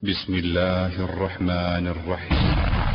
بسم الله الرحمن الرحيم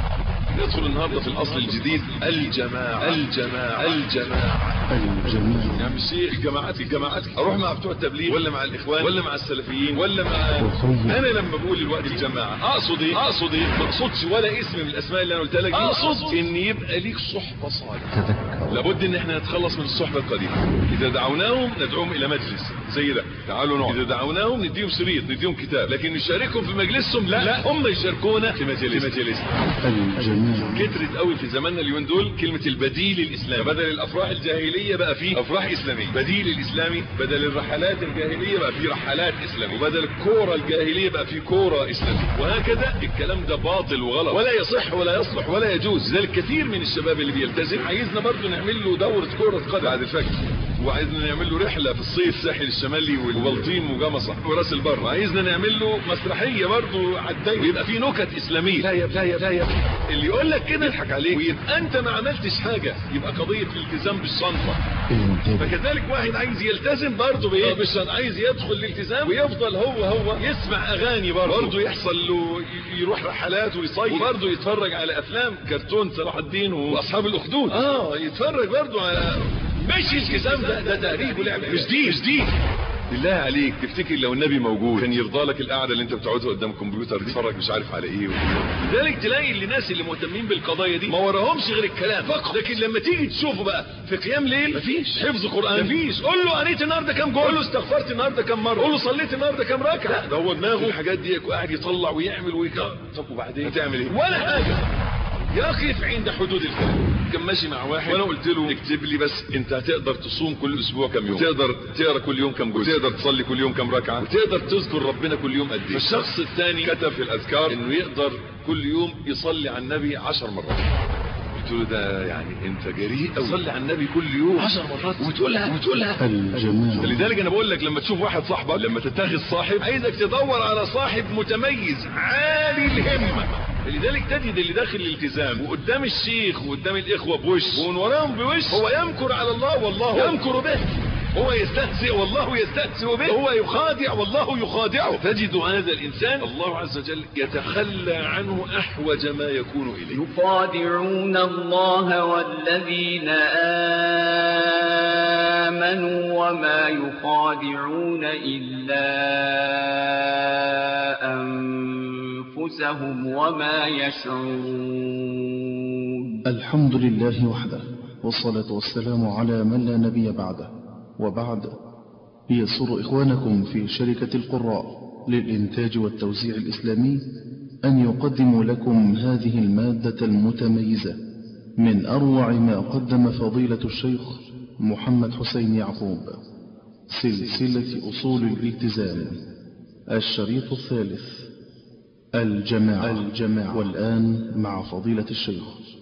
ندخل النهارده في الاصل الجديد الجماعه الجماعه الجماعه الجميع يا عم الشيخ الجماعات الجماعات اروح مع بتوع التبليغ ولا مع الاخوان ولا مع السلفيين ولا مع انا لما بقول الوقت الجماعه اقصد ايه اقصد ايه ما اقصدش ولا اسم من الاسماء اللي انا قلتها لك دي. اقصد ان يبقى ليك صحبه صالحه تذكر لابد ان احنا نتخلص من الصحبه القديمه اذا دعوناهم ندعوهم الى مجلس زي ده تعالوا نقعد اذا دعوناهم نديهم شريط نديهم كتاب لكن نشاركهم في مجلسهم لا, لا هم يشاركونا في مجالس في مجالسنا الجميع كترت قوي في زماننا اليومين دول كلمه البديل الاسلامي بدل الافراح الجاهليه بقى في افراح اسلاميه بديل الاسلامي بدل الرحلات الجاهليه بقى في رحلات اسلاميه وبدل الكوره الجاهليه بقى في كوره اسلاميه وهكذا الكلام ده باطل وغلط ولا يصح ولا يصلح ولا يجوز لذلك كثير من الشباب اللي بيلتزم عايزنا برضه نعمل له دوره كره قدم بعد الفجر وعايزنا نعمل له رحله في الصيف الساحل الشمالي والبلطيم وجمصه وراس البر وعايزنا نعمل له مسرحيه برضه على الدايره ويبقى في نكت اسلاميه لا يا لا يا لا يا اللي يقول لك كده يضحك عليك ويبقى انت ما عملتش حاجه يبقى قضيه الالتزام بالصنفه انتبه فكذلك واحد عايز يلتزم برضه بايه مش عايز يدخل الالتزام ويفضل هو هو يسمع اغاني برضه برضه يحصل له ي- يروح رحلات ويصيف وبرضه يتفرج على افلام كرتون صلاح الدين واصحاب الاخدود اه يتفرج برضه على مش الالتزام ده ده تهريج ولعب مش دين مش دين بالله عليك تفتكر لو النبي موجود كان يرضى لك القعده اللي انت بتقعدها قدام الكمبيوتر دي تتفرج مش عارف على ايه لذلك تلاقي اللي الناس اللي مهتمين بالقضايا دي ما وراهمش غير الكلام فقط لكن لما تيجي تشوفه بقى في قيام ليل مفيش حفظ قران مفيش قول له قريت النهارده كام جول قول له استغفرت النهارده كام مره قول له صليت النهارده كام ركعه لا ده هو دماغه الحاجات دي وقاعد يطلع ويعمل ويكرر طب وبعدين هتعمل ايه ولا حاجه يقف عند حدود الكلام كان ماشي مع واحد وانا قلت له اكتب لي بس انت هتقدر تصوم كل اسبوع كم يوم تقدر تقرا كل يوم كم جزء تقدر تصلي كل يوم كم ركعه وتقدر تذكر ربنا كل يوم قد ايه فالشخص الثاني كتب في الاذكار انه يقدر كل يوم يصلي على النبي عشر مرات قلت له ده يعني انت جريء قوي تصلي على النبي كل يوم عشر مرات وتقولها وتقولها الجميع فلذلك انا بقول لك لما تشوف واحد صاحبك لما تتخذ صاحب عايزك تدور على صاحب متميز عالي الهمه لذلك تجد اللي داخل الالتزام وقدام الشيخ وقدام الاخوه بوش ومن وراهم بوش هو يمكر على الله والله يمكر به هو يستهزئ والله يستهزئ به هو يخادع والله يخادعه تجد هذا الانسان الله عز وجل يتخلى عنه احوج ما يكون اليه يخادعون الله والذين آمنوا وما يخادعون إلا أنفسهم وما يشعرون الحمد لله وحده والصلاة والسلام على من لا نبي بعده وبعد يسر إخوانكم في شركة القراء للإنتاج والتوزيع الإسلامي أن يقدموا لكم هذه المادة المتميزة من أروع ما قدم فضيلة الشيخ محمد حسين يعقوب سلسلة أصول الالتزام الشريط الثالث الجماعة الجماعة والآن مع فضيلة الشيخ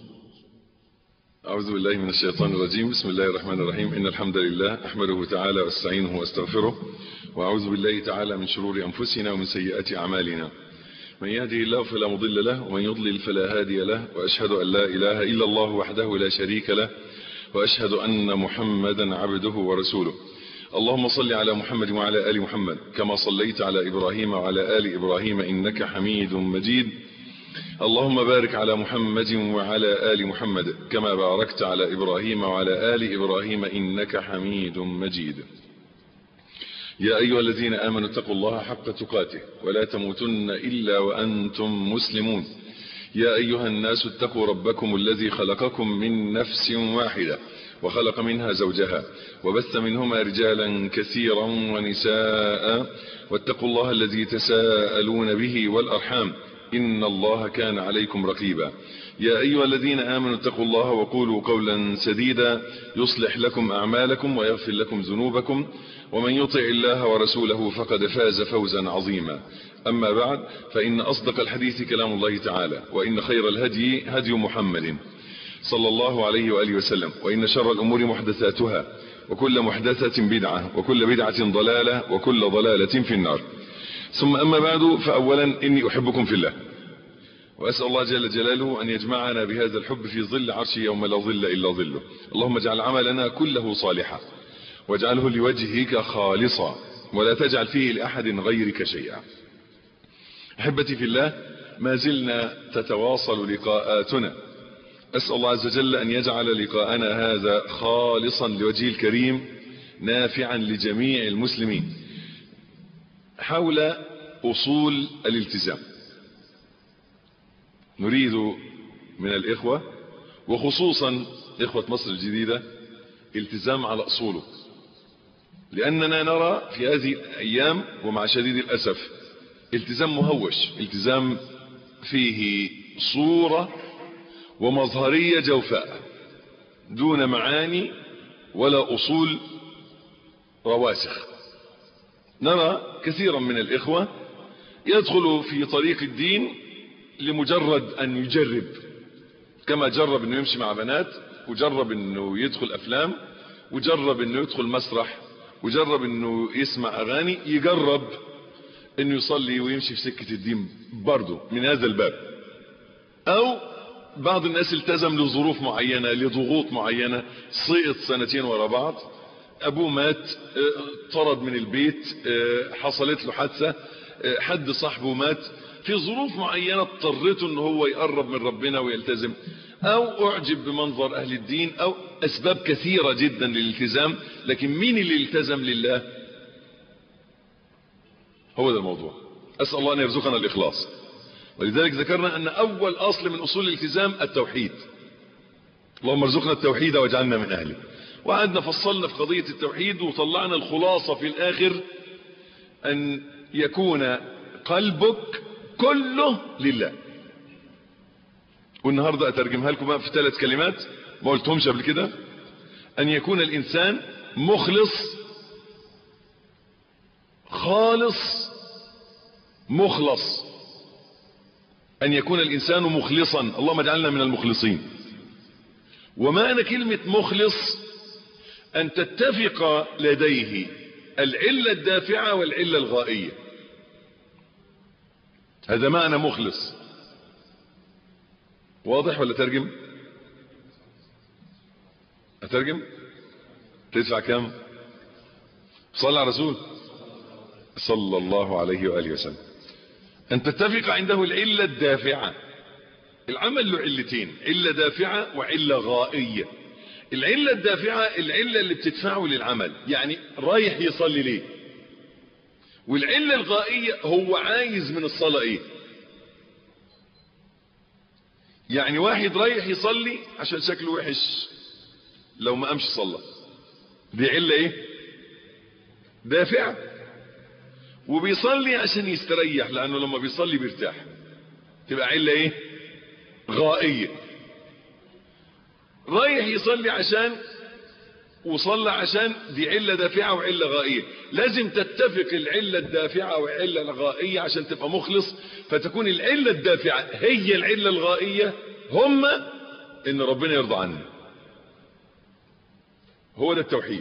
أعوذ بالله من الشيطان الرجيم بسم الله الرحمن الرحيم إن الحمد لله أحمده تعالى واستعينه واستغفره وأعوذ بالله تعالى من شرور أنفسنا ومن سيئات أعمالنا من يهده الله فلا مضل له ومن يضلل فلا هادي له وأشهد أن لا إله إلا الله وحده لا شريك له وأشهد أن محمدا عبده ورسوله اللهم صل على محمد وعلى آل محمد كما صليت على إبراهيم وعلى آل إبراهيم إنك حميد مجيد اللهم بارك على محمد وعلى آل محمد كما باركت على إبراهيم وعلى آل إبراهيم إنك حميد مجيد يا أيها الذين آمنوا اتقوا الله حق تقاته ولا تموتن إلا وأنتم مسلمون يا أيها الناس اتقوا ربكم الذي خلقكم من نفس واحدة وخلق منها زوجها وبث منهما رجالا كثيرا ونساء واتقوا الله الذي تساءلون به والأرحام إن الله كان عليكم رقيبا يا أيها الذين آمنوا اتقوا الله وقولوا قولا سديدا يصلح لكم أعمالكم ويغفر لكم ذنوبكم ومن يطع الله ورسوله فقد فاز فوزا عظيما أما بعد فإن أصدق الحديث كلام الله تعالى وإن خير الهدي هدي محمد صلى الله عليه وآله وسلم وإن شر الأمور محدثاتها وكل محدثة بدعة وكل بدعة ضلالة وكل ضلالة في النار ثم أما بعد فأولا إني أحبكم في الله وأسأل الله جل جلاله أن يجمعنا بهذا الحب في ظل عرشه يوم لا ظل إلا ظله اللهم اجعل عملنا كله صالحا واجعله لوجهك خالصا ولا تجعل فيه لأحد غيرك شيئا احبتي في الله ما زلنا تتواصل لقاءاتنا اسال الله عز وجل ان يجعل لقاءنا هذا خالصا لوجهه الكريم نافعا لجميع المسلمين حول اصول الالتزام نريد من الاخوه وخصوصا اخوه مصر الجديده التزام على اصوله لاننا نرى في هذه الايام ومع شديد الاسف التزام مهوش التزام فيه صورة ومظهرية جوفاء دون معاني ولا أصول رواسخ نرى كثيرا من الإخوة يدخل في طريق الدين لمجرد أن يجرب كما جرب أنه يمشي مع بنات وجرب أنه يدخل أفلام وجرب أنه يدخل مسرح وجرب أنه يسمع أغاني يجرب انه يصلي ويمشي في سكة الدين برضه من هذا الباب او بعض الناس التزم لظروف معينة لضغوط معينة سقط سنتين ورا بعض ابوه مات طرد من البيت حصلت له حادثة حد صاحبه مات في ظروف معينة اضطرته ان هو يقرب من ربنا ويلتزم او اعجب بمنظر اهل الدين او اسباب كثيرة جدا للالتزام لكن مين اللي التزم لله هو ده الموضوع أسأل الله أن يرزقنا الإخلاص ولذلك ذكرنا أن أول أصل من أصول الالتزام التوحيد اللهم ارزقنا التوحيد واجعلنا من أهله وقعدنا فصلنا في قضية التوحيد وطلعنا الخلاصة في الآخر أن يكون قلبك كله لله والنهاردة أترجمها لكم بقى في ثلاث كلمات ما قلتهمش قبل كده أن يكون الإنسان مخلص خالص مخلص أن يكون الإنسان مخلصا اللهم اجعلنا من المخلصين ومعنى كلمة مخلص أن تتفق لديه العلة الدافعة والعلة الغائية هذا معنى مخلص واضح ولا ترجم أترجم تدفع كم صلى على رسول صلى الله عليه وآله وسلم أن تتفق عنده العلة الدافعة العمل له علتين علة دافعة وعلة غائية العلة الدافعة العلة اللي بتدفعه للعمل يعني رايح يصلي ليه والعلة الغائية هو عايز من الصلاة ايه يعني واحد رايح يصلي عشان شكله وحش لو ما قامش صلى دي علة ايه دافعة وبيصلي عشان يستريح لانه لما بيصلي بيرتاح تبقى علة ايه غائية رايح يصلي عشان وصلى عشان دي علة دافعة وعلة غائية لازم تتفق العلة الدافعة والعلة الغائية عشان تبقى مخلص فتكون العلة الدافعة هي العلة الغائية هم ان ربنا يرضى عني هو ده التوحيد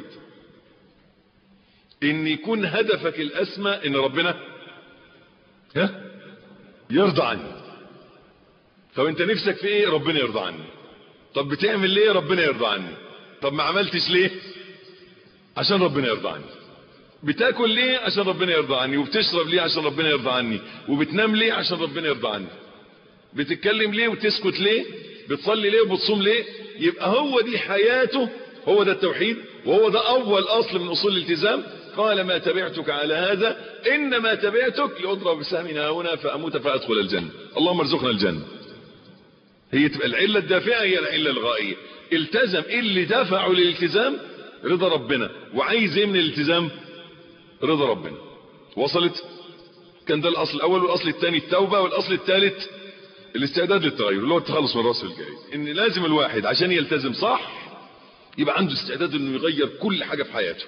ان يكون هدفك الاسمى ان ربنا ها يرضى عني طب انت نفسك في ايه ربنا يرضى عني طب بتعمل ليه ربنا يرضى عني طب ما عملتش ليه عشان ربنا يرضى عني بتاكل ليه عشان ربنا يرضى عني وبتشرب ليه عشان ربنا يرضى عني وبتنام ليه عشان ربنا يرضى عني بتتكلم ليه وتسكت ليه بتصلي ليه وبتصوم ليه يبقى هو دي حياته هو ده التوحيد وهو ده اول اصل من اصول الالتزام قال ما تبعتك على هذا انما تبعتك لاضرب بسهم هنا فاموت فادخل الجنه اللهم ارزقنا الجنه هي تبقى العله الدافعه هي العله الغائيه التزم اللي دفعه للالتزام رضا ربنا وعايز ايه من الالتزام رضا ربنا وصلت كان ده الاصل الاول والاصل الثاني التوبه والاصل الثالث الاستعداد للتغير اللي هو التخلص من راس الجاي ان لازم الواحد عشان يلتزم صح يبقى عنده استعداد انه يغير كل حاجه في حياته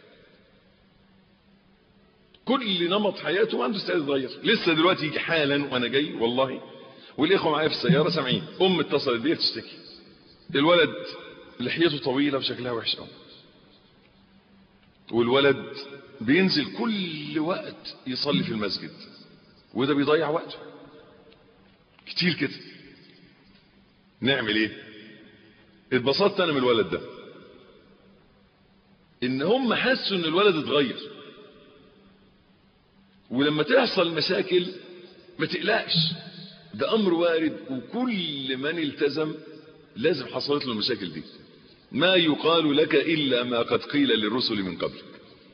كل نمط حياته عنده استعداد يغير لسه دلوقتي يجي حالا وانا جاي والله والاخوه معايا في السياره سامعين ام اتصلت بيا تشتكي الولد لحيته طويله وشكلها وحش قوي والولد بينزل كل وقت يصلي في المسجد وده بيضيع وقته كتير كده نعمل ايه اتبسطت انا من الولد ده ان هم حسوا ان الولد اتغير ولما تحصل مشاكل ما تقلقش ده امر وارد وكل من التزم لازم حصلت له المشاكل دي ما يقال لك الا ما قد قيل للرسل من قبلك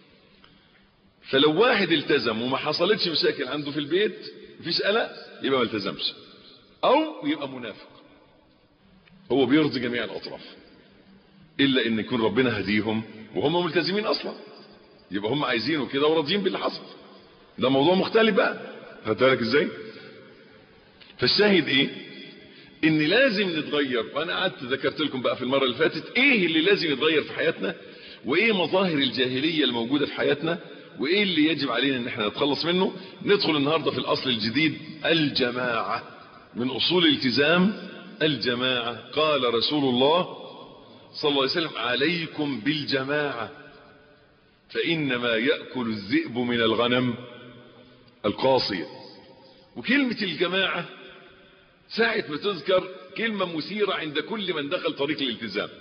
فلو واحد التزم وما حصلتش مشاكل عنده في البيت مفيش قلق يبقى ما التزمش او يبقى منافق هو بيرضي جميع الاطراف الا ان يكون ربنا هديهم وهم ملتزمين اصلا يبقى هم عايزينه كده وراضيين باللي حصل ده موضوع مختلف بقى خدت بالك ازاي فالشاهد ايه ان لازم نتغير وانا قعدت ذكرت لكم بقى في المره اللي فاتت ايه اللي لازم يتغير في حياتنا وايه مظاهر الجاهليه الموجوده في حياتنا وايه اللي يجب علينا ان احنا نتخلص منه ندخل النهارده في الاصل الجديد الجماعه من اصول الالتزام الجماعه قال رسول الله صلى الله عليه وسلم عليكم بالجماعه فانما ياكل الذئب من الغنم القاصيه وكلمه الجماعه ساعه ما تذكر كلمه مثيره عند كل من دخل طريق الالتزام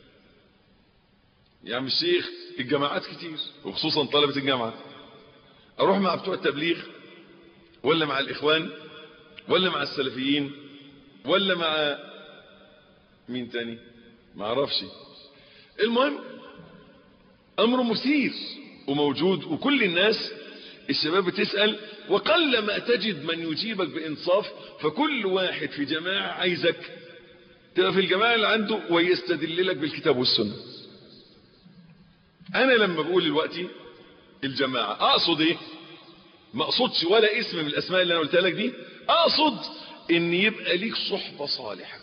يا عم الشيخ الجماعات كتير وخصوصا طلبة الجامعة اروح مع بتوع التبليغ ولا مع الاخوان ولا مع السلفيين ولا مع مين تاني ما اعرفش المهم امر مثير وموجود وكل الناس الشباب بتسأل وقل ما تجد من يجيبك بانصاف فكل واحد في جماعة عايزك تبقى في الجماعة اللي عنده ويستدللك بالكتاب والسنة انا لما بقول دلوقتي الجماعة اقصد ايه ما اقصدش ولا اسم من الاسماء اللي انا قلتها لك دي اقصد ان يبقى ليك صحبة صالحة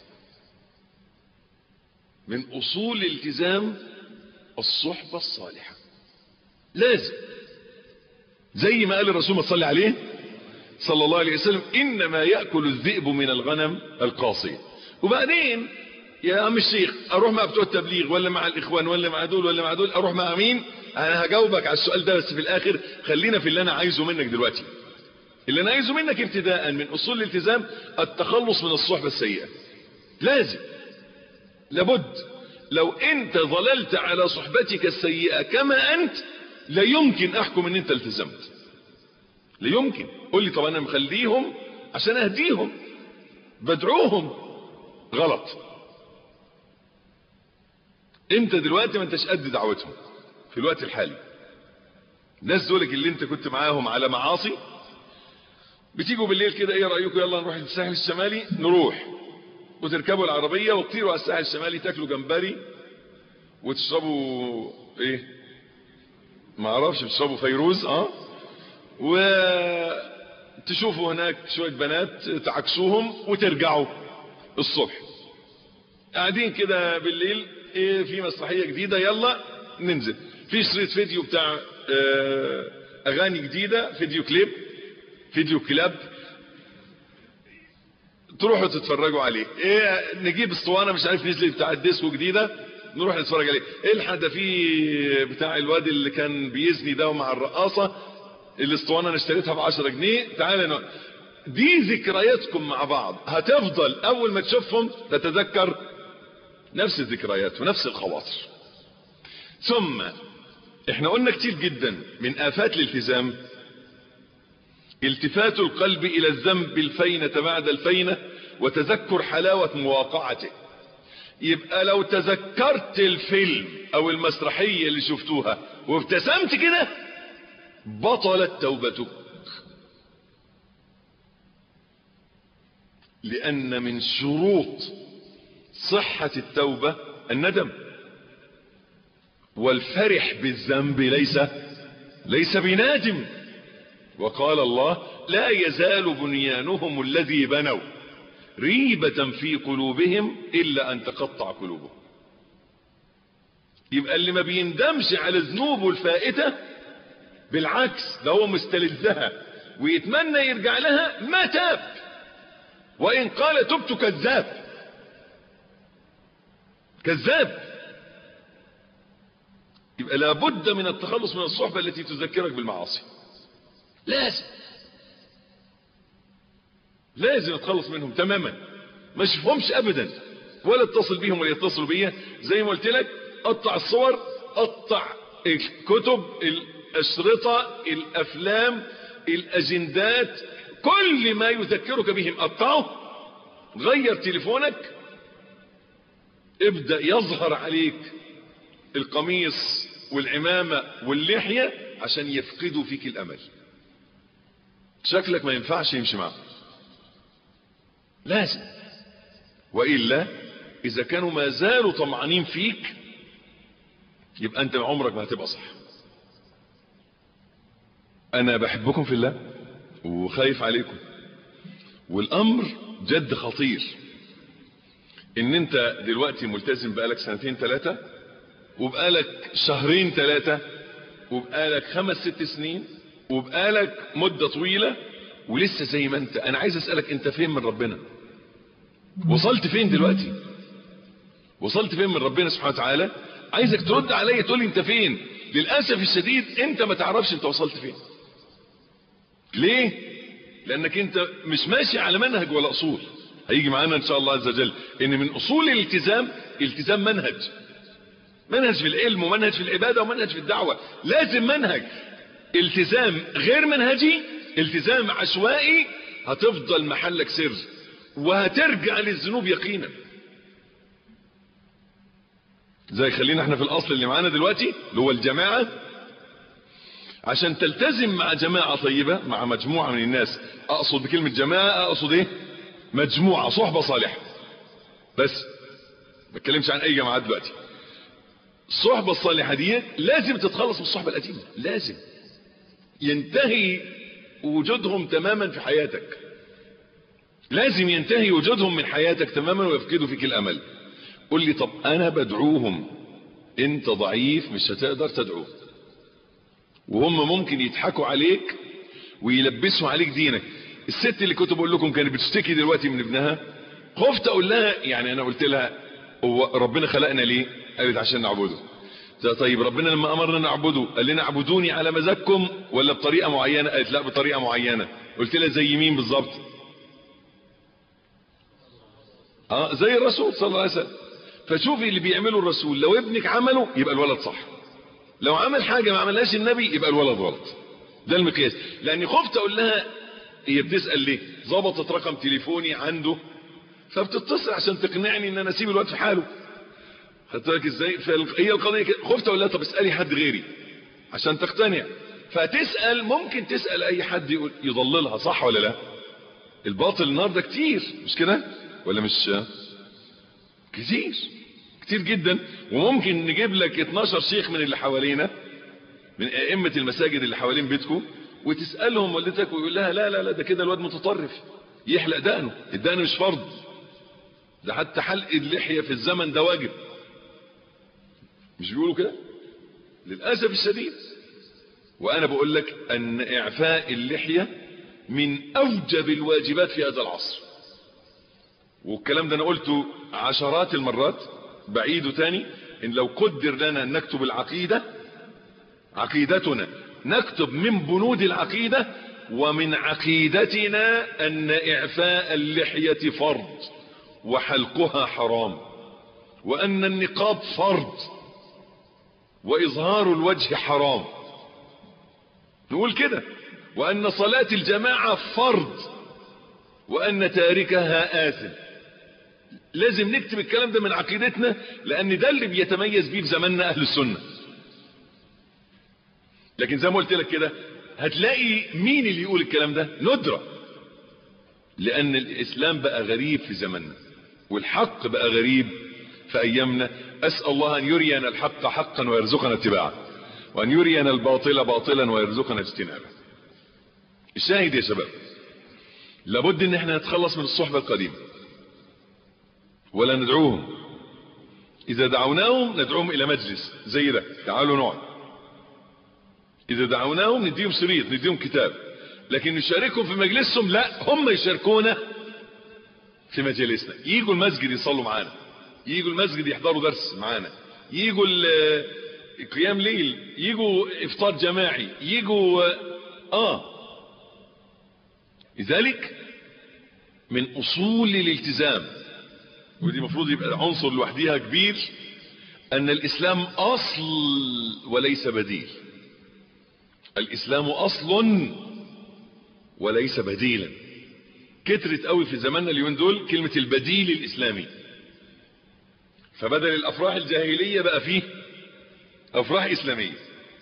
من اصول الالتزام الصحبة الصالحة لازم زي ما قال الرسول ما صلى عليه صلى الله عليه وسلم انما يأكل الذئب من الغنم القاصية وبعدين يا عم الشيخ اروح مع بتوع التبليغ ولا مع الاخوان ولا مع دول ولا مع دول اروح مع مين انا هجاوبك على السؤال ده بس في الاخر خلينا في اللي انا عايزه منك دلوقتي اللي انا عايزه منك ابتداء من اصول الالتزام التخلص من الصحبة السيئة لازم لابد لو انت ظللت على صحبتك السيئة كما انت لا يمكن احكم ان انت التزمت لا يمكن قول لي طب انا مخليهم عشان اهديهم بدعوهم غلط انت دلوقتي ما انتش قد دعوتهم في الوقت الحالي الناس دولك اللي انت كنت معاهم على معاصي بتيجوا بالليل كده ايه رايكم يلا نروح للساحل الشمالي نروح وتركبوا العربيه وتطيروا على الساحل الشمالي تاكلوا جمبري وتشربوا ايه ما اعرفش بتشربوا فيروز اه وتشوفوا هناك شويه بنات تعكسوهم وترجعوا الصبح قاعدين كده بالليل ايه في مسرحيه جديده يلا ننزل في شريط فيديو بتاع اه اغاني جديده فيديو كليب فيديو كلاب تروحوا تتفرجوا عليه ايه نجيب اسطوانه مش عارف نزلت بتاع الديسكو جديده نروح نتفرج عليه الحق ده في بتاع الواد اللي كان بيزني ده مع الرقاصه الاسطوانه انا اشتريتها ب 10 جنيه تعالى نو... دي ذكرياتكم مع بعض هتفضل اول ما تشوفهم تتذكر نفس الذكريات ونفس الخواطر ثم احنا قلنا كتير جدا من افات الالتزام التفات القلب الى الذنب الفينة بعد الفينة وتذكر حلاوة مواقعته يبقى لو تذكرت الفيلم او المسرحية اللي شفتوها وابتسمت كده بطلت توبتك لان من شروط صحة التوبة الندم والفرح بالذنب ليس ليس بنادم وقال الله لا يزال بنيانهم الذي بنوا ريبة في قلوبهم إلا أن تقطع قلوبهم يبقى اللي ما بيندمش على ذنوبه الفائتة بالعكس ده هو مستلذها ويتمنى يرجع لها ما تاب وإن قال تبت كذاب كذاب يبقى لابد من التخلص من الصحبة التي تذكرك بالمعاصي لازم لازم اتخلص منهم تماما ما اشوفهمش ابدا ولا اتصل بيهم ولا يتصلوا بيا زي ما قلت لك قطع الصور قطع الكتب الاشرطة الافلام الاجندات كل ما يذكرك به مقطعه غير تليفونك ابدأ يظهر عليك القميص والعمامة واللحية عشان يفقدوا فيك الأمل شكلك ما ينفعش يمشي معه لازم وإلا إذا كانوا ما زالوا طمعانين فيك يبقى أنت عمرك ما هتبقى صح أنا بحبكم في الله وخايف عليكم والأمر جد خطير إن أنت دلوقتي ملتزم بقالك سنتين ثلاثة وبقالك شهرين ثلاثة وبقالك خمس ست سنين وبقالك مدة طويلة ولسه زي ما انت انا عايز اسألك انت فين من ربنا وصلت فين دلوقتي وصلت فين من ربنا سبحانه وتعالى عايزك ترد عليا تقول لي انت فين للأسف الشديد انت ما تعرفش انت وصلت فين ليه لانك انت مش ماشي على منهج ولا اصول هيجي معانا ان شاء الله عز وجل ان من اصول الالتزام التزام منهج منهج في العلم ومنهج في العبادة ومنهج في الدعوة لازم منهج التزام غير منهجي التزام عشوائي هتفضل محلك سر وهترجع للذنوب يقينا زي خلينا احنا في الاصل اللي معانا دلوقتي اللي هو الجماعة عشان تلتزم مع جماعة طيبة مع مجموعة من الناس اقصد بكلمة جماعة اقصد ايه مجموعة صحبة صالحة بس ما اتكلمش عن اي جماعات دلوقتي الصحبة الصالحة دي لازم تتخلص من الصحبة القديمة لازم ينتهي وجودهم تماما في حياتك لازم ينتهي وجودهم من حياتك تماما ويفقدوا فيك الامل قل لي طب انا بدعوهم انت ضعيف مش هتقدر تدعوه وهم ممكن يضحكوا عليك ويلبسوا عليك دينك الست اللي كنت بقول لكم كانت بتشتكي دلوقتي من ابنها خفت اقول لها يعني انا قلت لها هو ربنا خلقنا ليه قالت عشان نعبده طيب ربنا لما امرنا نعبده قال لنا اعبدوني على مزاجكم ولا بطريقه معينه قالت لا بطريقه معينه قلت لها زي مين بالظبط اه زي الرسول صلى الله عليه وسلم فشوفي اللي بيعمله الرسول لو ابنك عمله يبقى الولد صح لو عمل حاجه ما عملهاش النبي يبقى الولد غلط ده المقياس لاني خفت اقول لها هي بتسال ليه ظبطت رقم تليفوني عنده فبتتصل عشان تقنعني ان انا اسيب الواد في حاله خدت بالك ازاي هي القضيه كده خفت اقول لها طب اسالي حد غيري عشان تقتنع فتسال ممكن تسال اي حد يقول يضللها صح ولا لا الباطل النهارده كتير مش كده ولا مش كتير كتير جدا وممكن نجيب لك 12 شيخ من اللي حوالينا من ائمه المساجد اللي حوالين بيتكم وتسالهم والدتك ويقول لها لا لا لا ده كده الواد متطرف يحلق دقنه الدقن مش فرض ده حتى حلق اللحيه في الزمن ده واجب مش بيقولوا كده للأسف الشديد وأنا بقول لك أن إعفاء اللحية من أوجب الواجبات في هذا العصر والكلام ده أنا قلته عشرات المرات بعيده تاني إن لو قدر لنا أن نكتب العقيدة عقيدتنا نكتب من بنود العقيدة ومن عقيدتنا أن إعفاء اللحية فرض وحلقها حرام وأن النقاب فرض وإظهار الوجه حرام نقول كده وأن صلاة الجماعة فرض وأن تاركها آثم لازم نكتب الكلام ده من عقيدتنا لأن ده اللي بيتميز بيه في زماننا أهل السنة لكن زي ما قلت لك كده هتلاقي مين اللي يقول الكلام ده ندرة لأن الإسلام بقى غريب في زماننا والحق بقى غريب في أيامنا أسأل الله أن يرينا الحق حقا ويرزقنا اتباعه وأن يرينا الباطل باطلا ويرزقنا اجتنابه الشاهد يا شباب لابد ان احنا نتخلص من الصحبة القديمة ولا ندعوهم اذا دعوناهم ندعوهم الى مجلس زي ده تعالوا نقعد اذا دعوناهم نديهم شريط نديهم كتاب لكن نشاركهم في مجلسهم لا هم يشاركونا في مجالسنا يجوا المسجد يصلوا معانا يجوا المسجد يحضروا درس معانا يجوا قيام ليل يجوا افطار جماعي يجوا اه لذلك من اصول الالتزام ودي المفروض يبقى عنصر لوحديها كبير ان الاسلام اصل وليس بديل الاسلام اصل وليس بديلا كترت قوي في زماننا اليومين دول كلمة البديل الإسلامي فبدل الأفراح الجاهلية بقى فيه أفراح إسلامية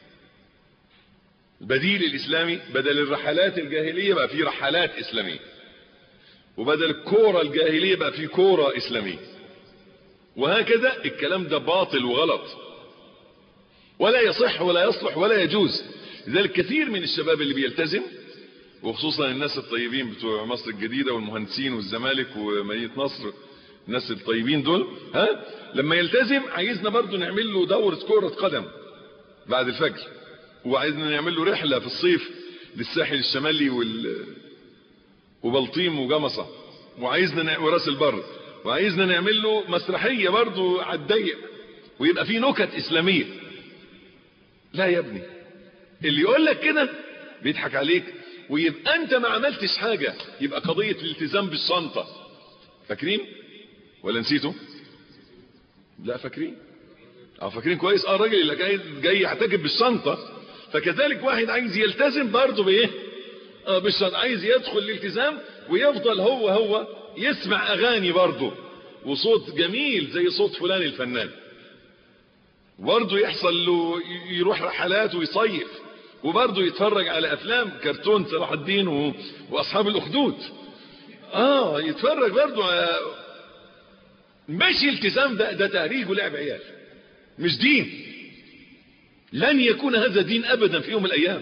البديل الإسلامي بدل الرحلات الجاهلية بقى فيه رحلات إسلامية وبدل الكورة الجاهلية بقى فيه كورة إسلامية وهكذا الكلام ده باطل وغلط ولا يصح ولا يصلح ولا يجوز لذلك كثير من الشباب اللي بيلتزم وخصوصا الناس الطيبين بتوع مصر الجديدة والمهندسين والزمالك ومدينة نصر الناس الطيبين دول ها لما يلتزم عايزنا برضو نعمل له دورة كرة قدم بعد الفجر وعايزنا نعمل له رحلة في الصيف للساحل الشمالي وال وبلطيم وجمصة وعايزنا نع... وراس البر وعايزنا نعمل له مسرحية برضو على الضيق ويبقى فيه نكت إسلامية لا يا ابني اللي يقول لك كده بيضحك عليك ويبقى انت ما عملتش حاجة يبقى قضية الالتزام بالشنطة فاكرين ولا نسيتوا لا فاكرين اه فاكرين كويس اه الراجل اللي جاي جاي يعتكف بالشنطة فكذلك واحد عايز يلتزم برضه بايه اه بالشنطة عايز يدخل الالتزام ويفضل هو هو يسمع اغاني برضه وصوت جميل زي صوت فلان الفنان برضه يحصل له يروح رحلات ويصيف وبرضه يتفرج على افلام كرتون صلاح الدين و... واصحاب الاخدود اه يتفرج برضه على مش التزام ده ده تهريج ولعب عيال مش دين لن يكون هذا دين ابدا في يوم من الايام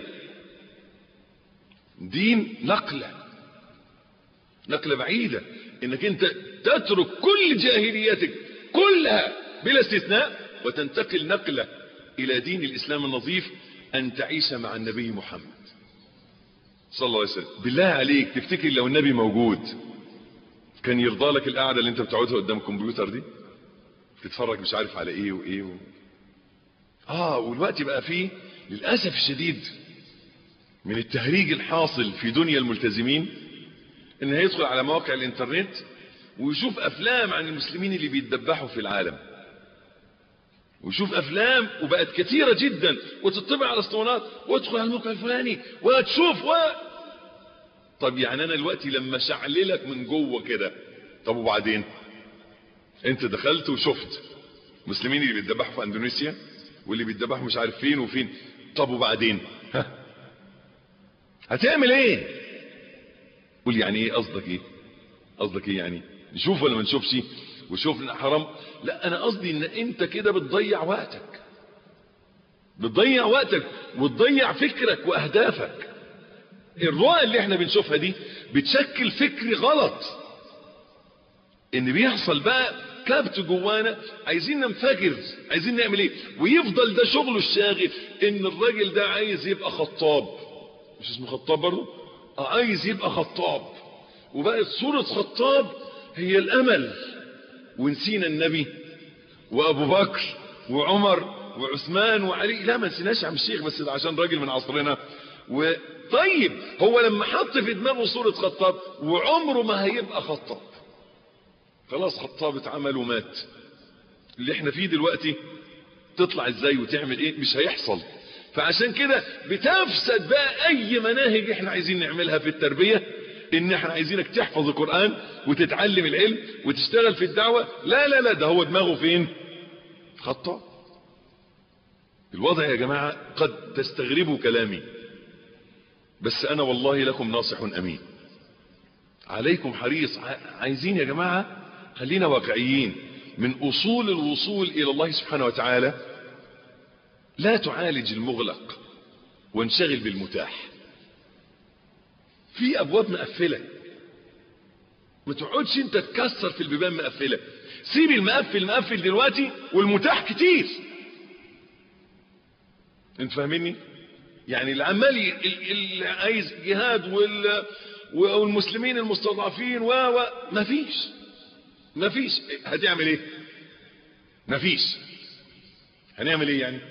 دين نقلة نقلة بعيدة انك انت تترك كل جاهليتك كلها بلا استثناء وتنتقل نقلة الى دين الاسلام النظيف ان تعيش مع النبي محمد صلى الله عليه وسلم بالله عليك تفتكر لو النبي موجود كان يرضى لك القعده اللي انت بتقعدها قدام الكمبيوتر دي تتفرج مش عارف على ايه وايه و... اه والوقت بقى فيه للاسف الشديد من التهريج الحاصل في دنيا الملتزمين ان هيدخل على مواقع الانترنت ويشوف افلام عن المسلمين اللي بيتدبحوا في العالم ويشوف افلام وبقت كثيرة جدا وتطبع على اسطوانات وادخل على الموقع الفلاني وتشوف و... طب يعني انا دلوقتي لما شعللك من جوه كده طب وبعدين انت دخلت وشفت مسلمين اللي بيتذبحوا في اندونيسيا واللي بيتذبحوا مش عارف فين وفين طب وبعدين ها هتعمل ايه قول يعني ايه قصدك ايه قصدك ايه يعني نشوف ولا ما نشوفش وشوف ان حرام لا انا قصدي ان انت كده بتضيع وقتك بتضيع وقتك وتضيع فكرك واهدافك الرؤى اللي احنا بنشوفها دي بتشكل فكر غلط ان بيحصل بقى كبت جوانا عايزين ننفجر عايزين نعمل ايه ويفضل ده شغله الشاغل ان الراجل ده عايز يبقى خطاب مش اسمه خطاب برضه اه عايز يبقى خطاب وبقت صورة خطاب هي الامل ونسينا النبي وابو بكر وعمر وعثمان وعلي لا ما نسيناش يا عم الشيخ بس ده عشان راجل من عصرنا وطيب هو لما حط في دماغه صورة خطاب وعمره ما هيبقى خطاب خلاص خطاب اتعمل ومات اللي احنا فيه دلوقتي تطلع ازاي وتعمل ايه مش هيحصل فعشان كده بتفسد بقى اي مناهج احنا عايزين نعملها في التربية ان احنا عايزينك تحفظ القرآن وتتعلم العلم وتشتغل في الدعوة لا لا لا ده هو دماغه فين خطاب الوضع يا جماعة قد تستغربوا كلامي بس انا والله لكم ناصح امين عليكم حريص عايزين يا جماعة خلينا واقعيين من اصول الوصول الى الله سبحانه وتعالى لا تعالج المغلق وانشغل بالمتاح في ابواب مقفلة ما تقعدش انت تكسر في البيبان مقفلة سيب المقفل مقفل دلوقتي والمتاح كتير انت فاهميني يعني العمال اللي عايز جهاد وال والمسلمين المستضعفين و و مفيش مفيش هتعمل ايه مفيش هنعمل ايه يعني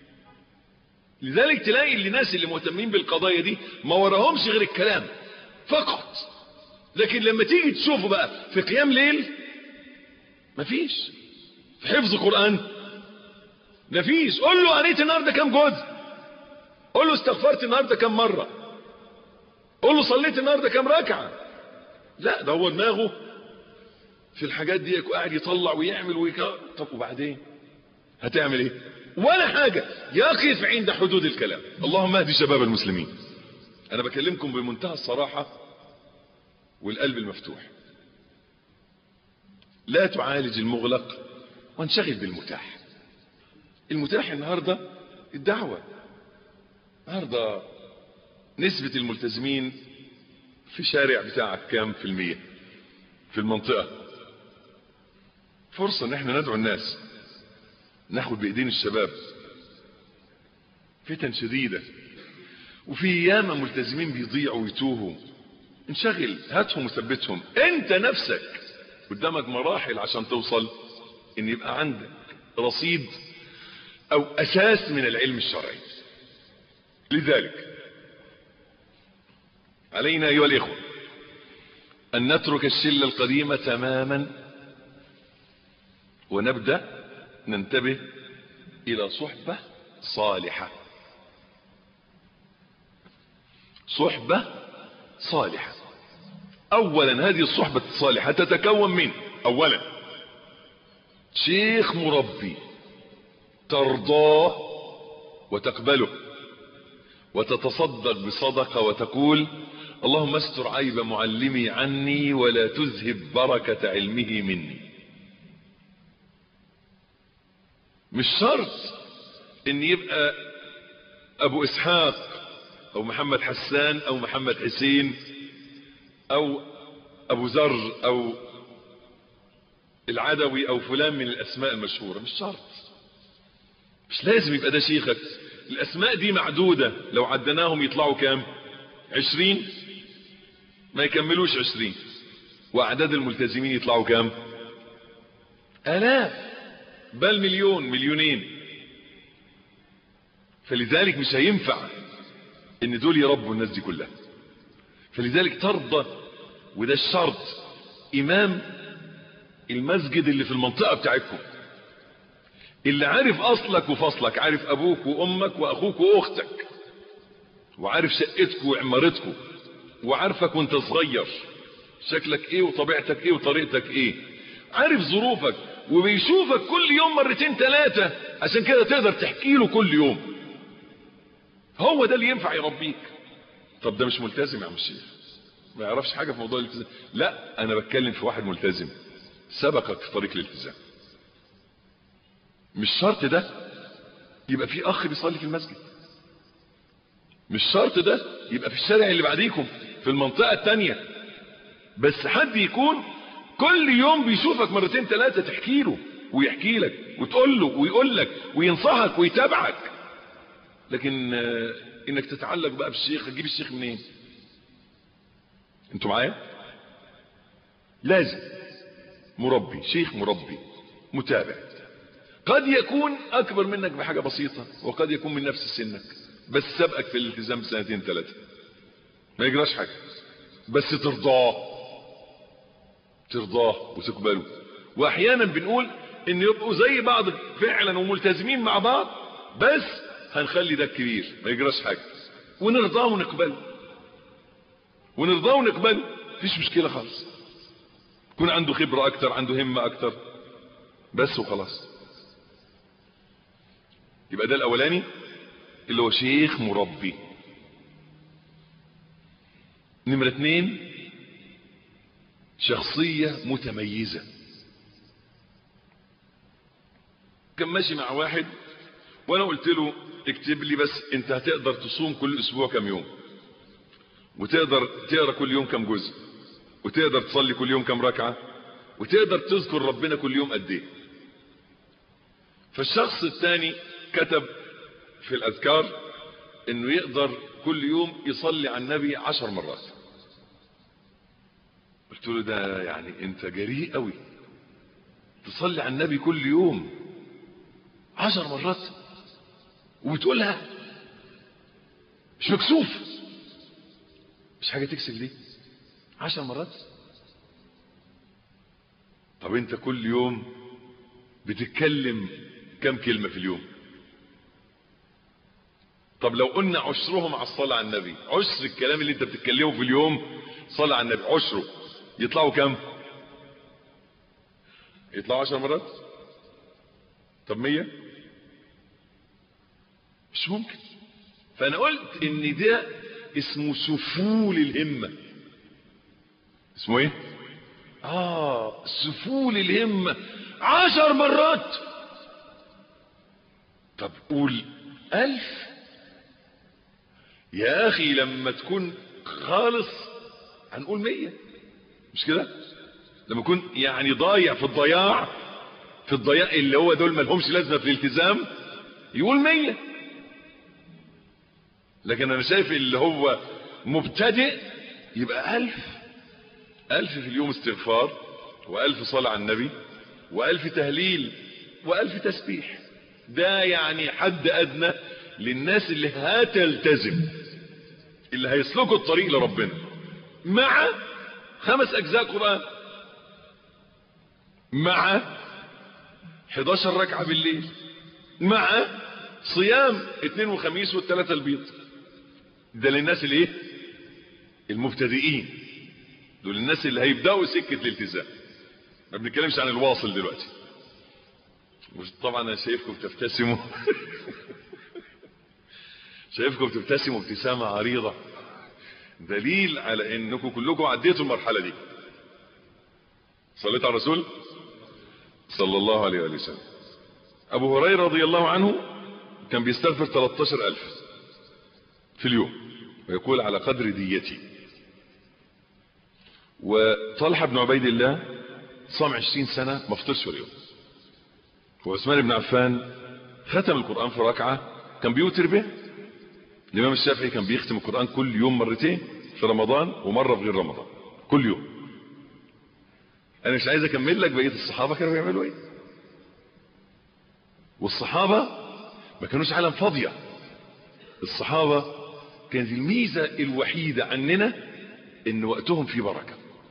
لذلك تلاقي الناس اللي مهتمين بالقضايا دي ما وراهمش غير الكلام فقط لكن لما تيجي تشوفه بقى في قيام ليل مفيش في حفظ قرآن مفيش قول له قريت النهارده كام جزء قول له استغفرت النهارده كام مرة قول له صليت النهارده كام ركعه لا ده هو دماغه في الحاجات دي قاعد يطلع ويعمل ويكا طب وبعدين هتعمل ايه ولا حاجة يقف عند حدود الكلام اللهم اهدي شباب المسلمين انا بكلمكم بمنتهى الصراحة والقلب المفتوح لا تعالج المغلق وانشغل بالمتاح المتاح النهاردة الدعوة النهاردة نسبة الملتزمين في شارع بتاعك كام في المية في المنطقة فرصة ان احنا ندعو الناس ناخد بايدين الشباب فتن شديدة وفي ياما ملتزمين بيضيعوا ويتوهوا انشغل هاتهم وثبتهم انت نفسك قدامك مراحل عشان توصل ان يبقى عندك رصيد او اساس من العلم الشرعي لذلك علينا ايها الاخوه ان نترك الشله القديمه تماما ونبدا ننتبه الى صحبه صالحه صحبه صالحه اولا هذه الصحبه الصالحه تتكون من اولا شيخ مربي ترضاه وتقبله وتتصدق بصدقه وتقول اللهم استر عيب معلمي عني ولا تذهب بركه علمه مني مش شرط ان يبقى ابو اسحاق او محمد حسان او محمد حسين او ابو ذر او العدوي او فلان من الاسماء المشهورة مش شرط مش لازم يبقى ده شيخك الاسماء دي معدودة لو عدناهم يطلعوا كام عشرين ما يكملوش عشرين واعداد الملتزمين يطلعوا كام الاف بل مليون مليونين فلذلك مش هينفع ان دول يربوا الناس دي كلها فلذلك ترضى وده الشرط امام المسجد اللي في المنطقة بتاعتكم اللي عارف اصلك وفصلك عارف ابوك وامك واخوك واختك وعارف شقتك وعمارتكم وعارفك وانت صغير شكلك ايه وطبيعتك ايه وطريقتك ايه عارف ظروفك وبيشوفك كل يوم مرتين ثلاثة عشان كده تقدر تحكي له كل يوم هو ده اللي ينفع يربيك طب ده مش ملتزم يا عم الشيخ ما يعرفش حاجة في موضوع الالتزام لا انا بتكلم في واحد ملتزم سبقك في طريق الالتزام مش شرط ده يبقى في اخ بيصلي في المسجد مش شرط ده يبقى في الشارع اللي بعديكم في المنطقة التانية بس حد يكون كل يوم بيشوفك مرتين ثلاثة تحكي له ويحكي لك وتقول له ويقول لك وينصحك ويتابعك لكن آه، انك تتعلق بقى بالشيخ هتجيب الشيخ منين انتوا معايا لازم مربي شيخ مربي متابع قد يكون اكبر منك بحاجة بسيطة وقد يكون من نفس سنك بس سبقك في الالتزام سنتين ثلاثة ما يجراش حاجة بس ترضاه ترضاه وتقبله واحيانا بنقول ان يبقوا زي بعض فعلا وملتزمين مع بعض بس هنخلي ده الكبير ما يجراش حاجة ونرضاه ونقبله ونرضاه ونقبله مفيش مشكلة خالص يكون عنده خبرة اكتر عنده همة اكتر بس وخلاص يبقى ده الاولاني اللي هو شيخ مربي نمرة اتنين شخصية متميزة كان ماشي مع واحد وانا قلت له اكتب لي بس انت هتقدر تصوم كل اسبوع كم يوم وتقدر تقرا كل يوم كم جزء وتقدر تصلي كل يوم كم ركعة وتقدر تذكر ربنا كل يوم قد ايه فالشخص الثاني كتب في الاذكار انه يقدر كل يوم يصلي على النبي عشر مرات قلت له ده يعني انت جريء قوي تصلي على النبي كل يوم عشر مرات وبتقولها مش مكسوف مش حاجة تكسف دي عشر مرات طب انت كل يوم بتتكلم كم كلمة في اليوم طب لو قلنا عشرهم على الصلاة على النبي عشر الكلام اللي انت بتتكلمه في اليوم صلى على النبي عشره يطلعوا كام يطلعوا عشر مرات طب مية مش ممكن فانا قلت ان ده اسمه سفول الهمة اسمه ايه اه سفول الهمة عشر مرات طب قول الف يا اخي لما تكون خالص هنقول مية مش كده لما يكون يعني ضايع في الضياع في الضياع اللي هو دول ملهمش لازمة في الالتزام يقول مية لكن انا شايف اللي هو مبتدئ يبقى الف الف في اليوم استغفار والف صلاة على النبي والف تهليل والف تسبيح ده يعني حد ادنى للناس اللي هتلتزم اللي هيسلكوا الطريق لربنا مع خمس اجزاء قرآن مع 11 ركعة بالليل مع صيام اثنين وخميس والثلاثة البيض ده للناس اللي ايه المبتدئين دول الناس اللي هيبدأوا سكة الالتزام ما بنتكلمش عن الواصل دلوقتي مش طبعا انا شايفكم بتبتسموا شايفكم بتبتسموا ابتسامة عريضة دليل على انكم كلكم عديتوا المرحلة دي صليت على الرسول صلى الله عليه وآله وسلم ابو هريرة رضي الله عنه كان بيستغفر 13000 في اليوم ويقول على قدر ديتي وطلحة بن عبيد الله صام 20 سنة ما فطرش ولا يوم وعثمان بن عفان ختم القرآن في ركعة كان بيوتر به الإمام الشافعي كان بيختم القرآن كل يوم مرتين في رمضان ومرة في غير رمضان كل يوم أنا مش عايز أكمل لك بقية الصحابة كانوا بيعملوا إيه والصحابة ما كانوش عالم فاضية الصحابة كانت الميزة الوحيدة عننا إن وقتهم فيه بركة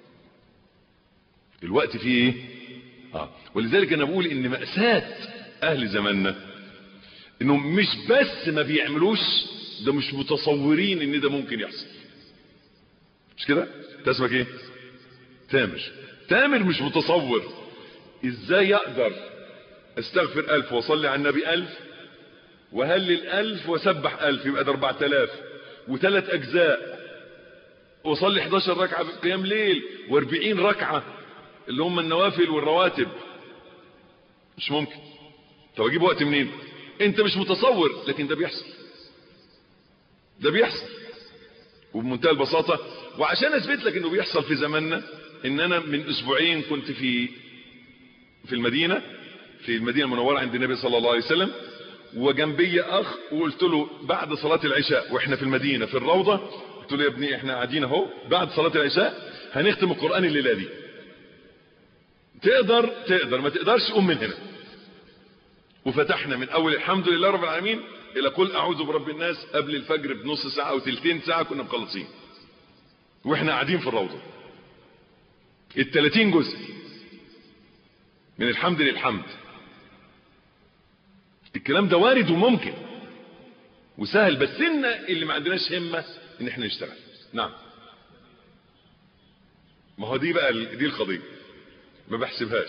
الوقت فيه إيه آه. ولذلك أنا بقول إن مأساة أهل زماننا إنهم مش بس ما بيعملوش ده مش متصورين ان ده ممكن يحصل مش كده انت اسمك ايه تامر تامر مش متصور ازاي يقدر استغفر الف واصلي على النبي الف وهلل الف وسبح الف يبقى ده اربع تلاف وثلاث اجزاء وصلي 11 ركعة في قيام ليل و40 ركعة اللي هم النوافل والرواتب مش ممكن طب اجيب وقت منين انت مش متصور لكن ده بيحصل ده بيحصل وبمنتهى البساطة وعشان اثبت لك انه بيحصل في زماننا ان انا من اسبوعين كنت في في المدينة في المدينة المنورة عند النبي صلى الله عليه وسلم وجنبي اخ وقلت له بعد صلاة العشاء واحنا في المدينة في الروضة قلت له يا ابني احنا قاعدين اهو بعد صلاة العشاء هنختم القرآن الليلة دي تقدر تقدر ما تقدرش قوم من هنا وفتحنا من اول الحمد لله رب العالمين الى قل اعوذ برب الناس قبل الفجر بنص ساعة او تلتين ساعة كنا مخلصين واحنا قاعدين في الروضة التلاتين جزء من الحمد للحمد الكلام ده وارد وممكن وسهل بس ان اللي ما عندناش همة ان احنا نشتغل نعم ما هو دي بقى دي القضية ما بحسبهاش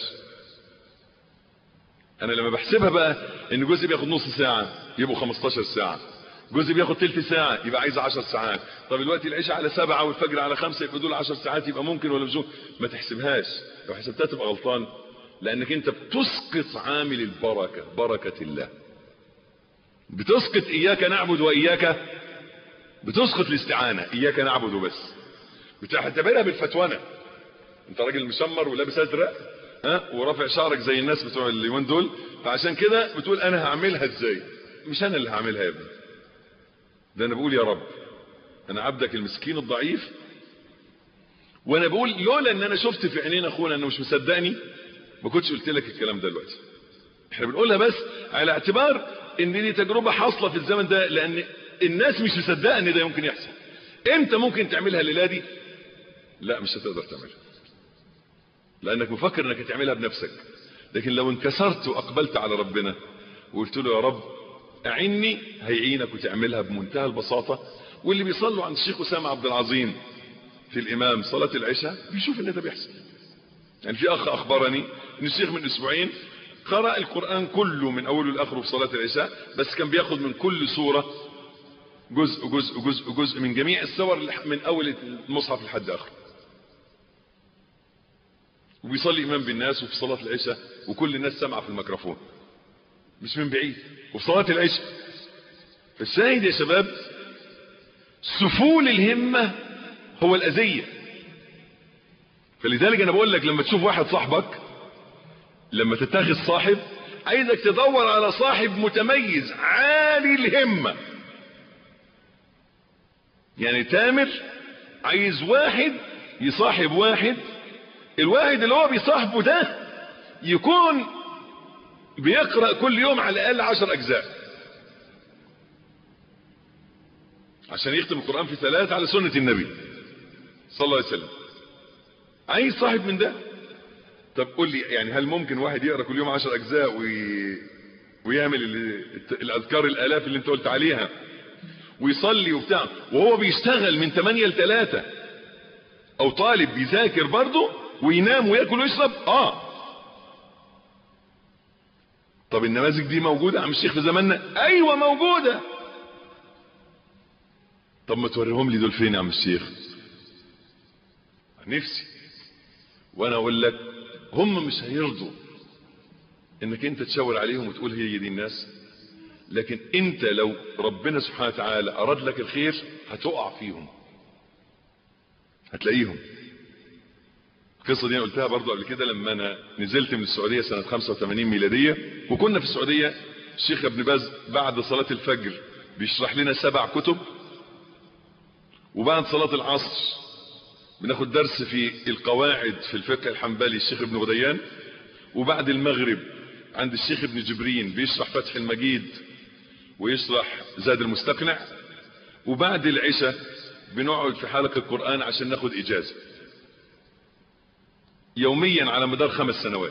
انا لما بحسبها بقى ان جزء بياخد نص ساعة يبقوا 15 ساعة جزء بياخد تلت ساعة يبقى عايز 10 ساعات طب دلوقتي العشاء على سبعة والفجر على خمسة يبقى دول 10 ساعات يبقى ممكن ولا مش ممكن ما تحسبهاش لو حسبتها تبقى غلطان لانك انت بتسقط عامل البركة بركة الله بتسقط اياك نعبد واياك بتسقط الاستعانة اياك نعبد وبس بتعتبرها بالفتوانة انت راجل مشمر ولابس ازرق ها ورافع شعرك زي الناس بتوع اليومين دول فعشان كده بتقول انا هعملها ازاي مش انا اللي هعملها يا ابني ده انا بقول يا رب انا عبدك المسكين الضعيف وانا بقول لولا ان انا شفت في عينين اخونا انه مش مصدقني ما كنتش قلت لك الكلام ده دلوقتي احنا بنقولها بس على اعتبار ان دي تجربة حاصلة في الزمن ده لان الناس مش مصدقه ان ده يمكن يحصل انت ممكن تعملها الليله دي لا مش هتقدر تعملها لانك مفكر انك هتعملها بنفسك لكن لو انكسرت واقبلت على ربنا وقلت له يا رب اعني هيعينك وتعملها بمنتهى البساطة واللي بيصلوا عند الشيخ أسامة عبد العظيم في الإمام صلاة العشاء بيشوف ان ده بيحصل يعني في أخ أخبرني ان الشيخ من أسبوعين قرأ القرآن كله من أوله لآخره في صلاة العشاء بس كان بياخد من كل سورة جزء جزء جزء جزء من جميع السور من أول المصحف لحد آخره وبيصلي إمام بالناس وفي صلاة العشاء وكل الناس سمع في الميكروفون مش من بعيد وفي صلاة العشاء فالشاهد يا شباب سفول الهمة هو الأذية فلذلك أنا بقول لك لما تشوف واحد صاحبك لما تتخذ صاحب عايزك تدور على صاحب متميز عالي الهمة يعني تامر عايز واحد يصاحب واحد الواحد اللي هو بيصاحبه ده يكون بيقرأ كل يوم على الأقل عشر أجزاء عشان يختم القرآن في ثلاثة على سنة النبي صلى الله عليه وسلم عايز صاحب من ده طب قول لي يعني هل ممكن واحد يقرأ كل يوم عشر أجزاء وي... ويعمل ال... الأذكار الآلاف اللي انت قلت عليها ويصلي وبتاع وهو بيشتغل من 8 ل 3 او طالب بيذاكر برضه وينام وياكل ويشرب اه طب النماذج دي موجودة عم الشيخ في زماننا ايوه موجودة طب ما توريهم لي دول فين يا عم الشيخ نفسي وانا اقول لك هم مش هيرضوا انك انت تشاور عليهم وتقول هي دي الناس لكن انت لو ربنا سبحانه وتعالى اراد لك الخير هتقع فيهم هتلاقيهم القصة دي انا قلتها برضو قبل كده لما انا نزلت من السعودية سنة 85 ميلادية وكنا في السعودية الشيخ ابن باز بعد صلاة الفجر بيشرح لنا سبع كتب وبعد صلاة العصر بناخد درس في القواعد في الفقه الحنبلي الشيخ ابن غديان وبعد المغرب عند الشيخ ابن جبرين بيشرح فتح المجيد ويشرح زاد المستقنع وبعد العشاء بنقعد في حلقة القرآن عشان ناخد إجازة يوميا على مدار خمس سنوات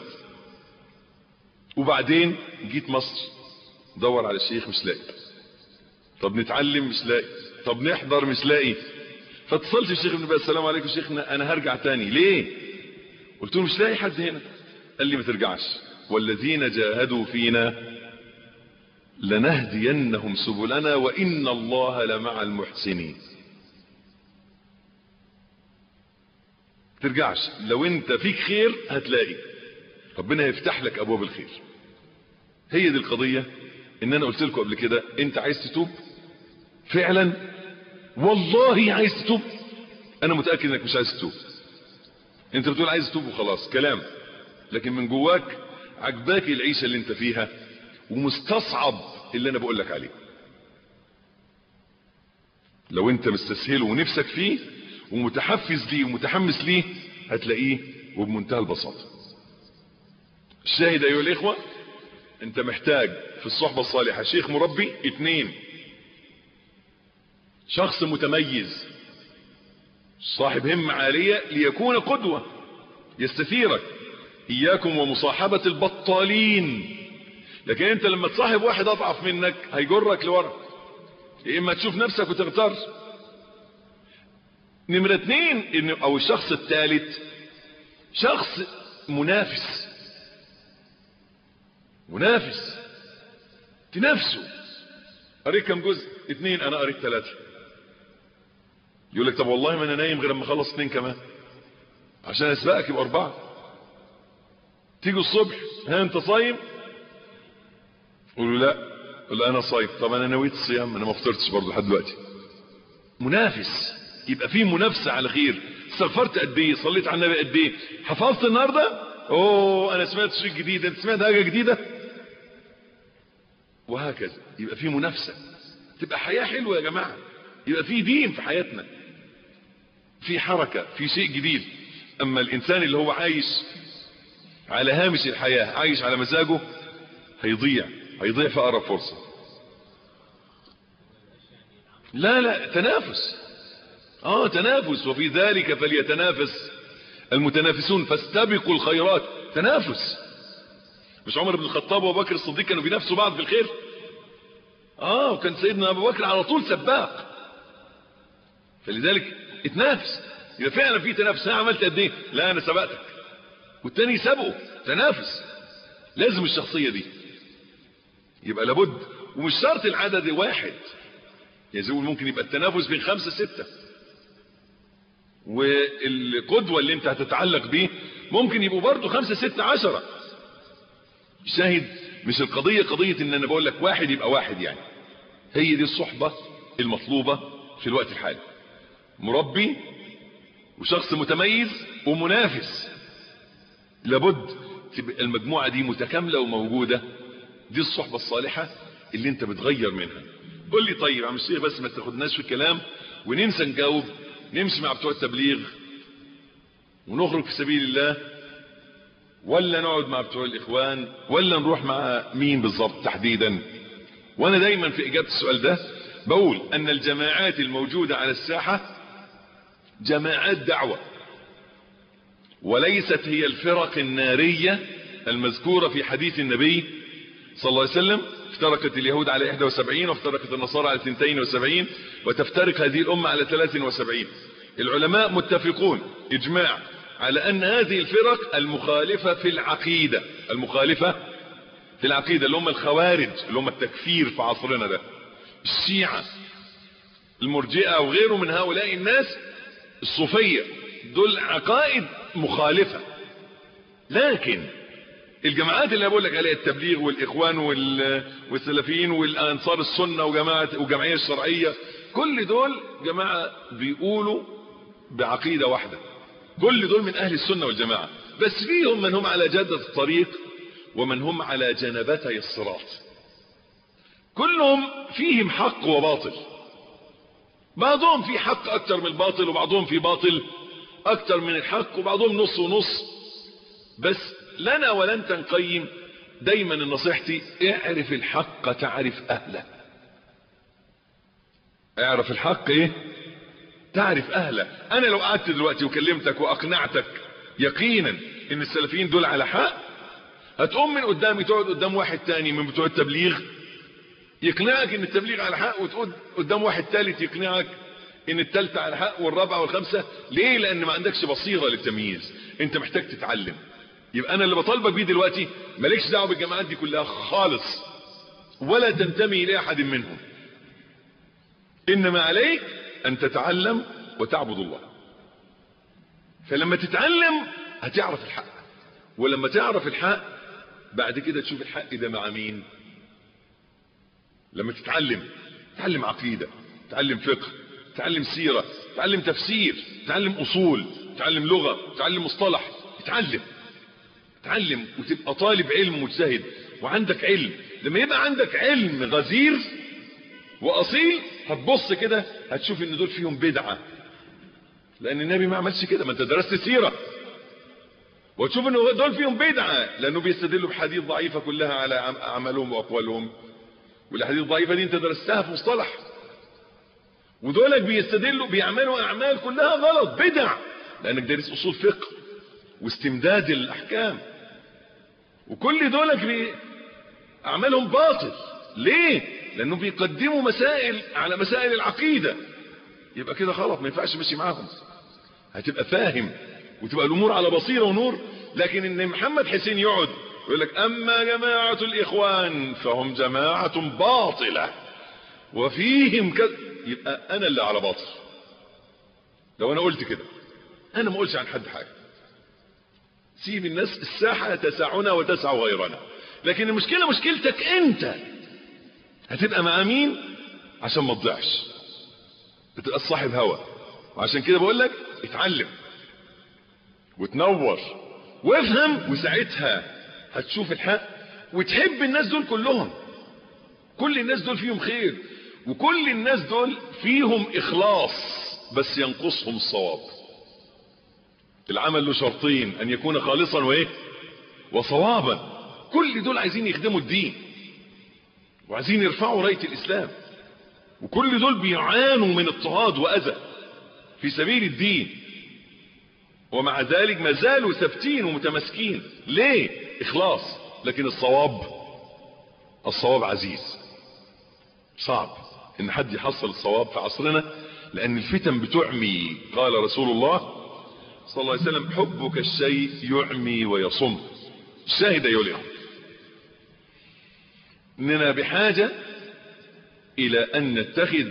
وبعدين جيت مصر دور على الشيخ مش لاقي طب نتعلم مش لاقي طب نحضر مش لاقي فاتصلت الشيخ ابن باز السلام عليكم شيخنا انا هرجع تاني ليه قلت له مش لاقي حد هنا قال لي ما ترجعش والذين جاهدوا فينا لنهدينهم سبلنا وإن الله لمع المحسنين ترجعش لو انت فيك خير هتلاقي ربنا هيفتح لك ابواب الخير هي دي القضية ان انا قلت لكم قبل كده انت عايز تتوب فعلا والله عايز تتوب انا متأكد انك مش عايز تتوب انت بتقول عايز تتوب وخلاص كلام لكن من جواك عجباك العيشة اللي انت فيها ومستصعب اللي انا بقول لك عليه لو انت مستسهله ونفسك فيه ومتحفز ليه ومتحمس ليه هتلاقيه وبمنتهى البساطة الشاهد ايها الاخوة انت محتاج في الصحبة الصالحة شيخ مربي اتنين شخص متميز صاحب همة عالية ليكون قدوة يستثيرك اياكم ومصاحبة البطالين لكن انت لما تصاحب واحد اضعف منك هيجرك لورا يا اما تشوف نفسك وتغتر نمرة اتنين إن او الشخص الثالث شخص منافس منافس تنافسه قريت كم جزء اتنين انا قريت ثلاثة يقول لك طب والله ما انا نايم غير لما اخلص اتنين كمان عشان اسبقك يبقى اربعة تيجي الصبح ها انت صايم قول له لا قول له انا صايم طب انا نويت الصيام انا ما فطرتش برضه لحد دلوقتي منافس يبقى في منافسه على خير استغفرت قد ايه صليت على النبي قد ايه حفظت النهارده اوه انا سمعت شيء جديد انت سمعت حاجه جديده وهكذا يبقى في منافسه تبقى حياه حلوه يا جماعه يبقى في دين في حياتنا في حركه في شيء جديد اما الانسان اللي هو عايش على هامش الحياه عايش على مزاجه هيضيع هيضيع في اقرب فرصه لا لا تنافس اه تنافس وفي ذلك فليتنافس المتنافسون فاستبقوا الخيرات تنافس مش عمر بن الخطاب وابو بكر الصديق كانوا بينافسوا بعض في الخير اه وكان سيدنا ابو بكر على طول سباق فلذلك اتنافس اذا فعلا في تنافس انا عملت قد ايه لا انا سبقتك والتاني سبقه تنافس لازم الشخصيه دي يبقى لابد ومش شرط العدد واحد يعني زي ما ممكن يبقى التنافس بين خمسة ستة والقدوة اللي انت هتتعلق بيه ممكن يبقوا برضه خمسة ستة عشرة شاهد مش القضية قضية ان انا بقول لك واحد يبقى واحد يعني هي دي الصحبة المطلوبة في الوقت الحالي مربي وشخص متميز ومنافس لابد تبقى المجموعة دي متكاملة وموجودة دي الصحبة الصالحة اللي انت بتغير منها قول لي طيب يا عم الشيخ بس ما تاخدناش في الكلام وننسى نجاوب نمشي مع بتوع التبليغ ونخرج في سبيل الله ولا نقعد مع بتوع الاخوان ولا نروح مع مين بالظبط تحديدا وانا دايما في اجابه السؤال ده بقول ان الجماعات الموجوده على الساحه جماعات دعوه وليست هي الفرق الناريه المذكوره في حديث النبي صلى الله عليه وسلم افترقت اليهود على 71 وافترقت النصارى على 72 وتفترق هذه الامه على 73 العلماء متفقون اجماع على ان هذه الفرق المخالفة في العقيدة المخالفة في العقيدة اللي هم الخوارج اللي هم التكفير في عصرنا ده الشيعة المرجئة وغيره من هؤلاء الناس الصوفية دول عقائد مخالفة لكن الجماعات اللي بقول لك عليها التبليغ والاخوان والسلفيين والانصار السنه وجماعه والجمعيه الشرعيه كل دول جماعه بيقولوا بعقيده واحده كل دول من اهل السنة والجماعة بس فيهم من هم على جادة الطريق ومن هم على جنبتي الصراط كلهم فيهم حق وباطل بعضهم في حق اكتر من الباطل وبعضهم في باطل اكتر من الحق وبعضهم نص ونص بس لنا ولن تنقيم دايما نصيحتي اعرف الحق تعرف اهله اعرف الحق ايه تعرف اهله انا لو قعدت دلوقتي وكلمتك واقنعتك يقينا ان السلفيين دول على حق هتقوم من قدامي تقعد قدام واحد تاني من بتوع التبليغ يقنعك ان التبليغ على حق وتقعد قدام واحد تالت يقنعك ان التالتة على حق والرابعة والخامسة ليه لان ما عندكش بصيرة للتمييز انت محتاج تتعلم يبقى انا اللي بطالبك بيه دلوقتي مالكش دعوه بالجماعات دي كلها خالص ولا تنتمي الى احد منهم انما عليك ان تتعلم وتعبد الله فلما تتعلم هتعرف الحق ولما تعرف الحق بعد كده تشوف الحق ده مع مين لما تتعلم تعلم عقيدة تعلم فقه تعلم سيرة تعلم تفسير تعلم اصول تعلم لغة تعلم مصطلح تعلم تعلم وتبقى طالب علم مجتهد وعندك علم لما يبقى عندك علم غزير واصيل هتبص كده هتشوف ان دول فيهم بدعة لان النبي ما عملش كده ما انت درست سيرة وتشوف ان دول فيهم بدعة لانه بيستدلوا بحديث ضعيفة كلها على اعمالهم واقوالهم والاحاديث الضعيفة دي انت درستها في مصطلح ودولك بيستدلوا بيعملوا اعمال كلها غلط بدع لانك دارس اصول فقه واستمداد الاحكام وكل دولك بي اعمالهم باطل ليه لانه بيقدموا مسائل على مسائل العقيدة يبقى كده غلط ما ينفعش ماشي معاهم هتبقى فاهم وتبقى الامور على بصيرة ونور لكن ان محمد حسين يقعد ويقول لك اما جماعة الاخوان فهم جماعة باطلة وفيهم كذا يبقى انا اللي على باطل لو انا قلت كده انا ما اقولش عن حد حاجة سيب الناس الساحة تسعنا وتسع غيرنا لكن المشكلة مشكلتك انت هتبقى مع مين عشان ما تضيعش بتبقى صاحب هوا وعشان كده بقول لك اتعلم وتنور وافهم وساعتها هتشوف الحق وتحب الناس دول كلهم كل الناس دول فيهم خير وكل الناس دول فيهم اخلاص بس ينقصهم الصواب العمل له شرطين ان يكون خالصا وايه وصوابا كل دول عايزين يخدموا الدين وعايزين يرفعوا راية الاسلام وكل دول بيعانوا من اضطهاد واذى في سبيل الدين ومع ذلك ما زالوا ثابتين ومتمسكين ليه اخلاص لكن الصواب الصواب عزيز صعب ان حد يحصل الصواب في عصرنا لان الفتن بتعمي قال رسول الله صلى الله عليه وسلم حبك الشيء يعمي ويصم الشاهد يلغ اننا بحاجة الى ان نتخذ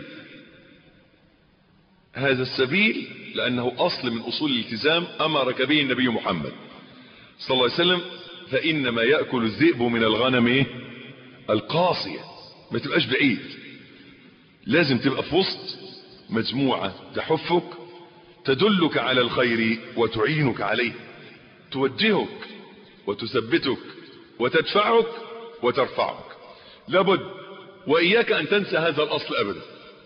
هذا السبيل لانه اصل من اصول الالتزام امرك به النبي محمد صلى الله عليه وسلم فانما يأكل الذئب من الغنم ايه القاصية ما تبقاش بعيد لازم تبقى في وسط مجموعة تحفك تدلك على الخير وتعينك عليه توجهك وتثبتك وتدفعك وترفعك لابد وإياك أن تنسى هذا الأصل أبدا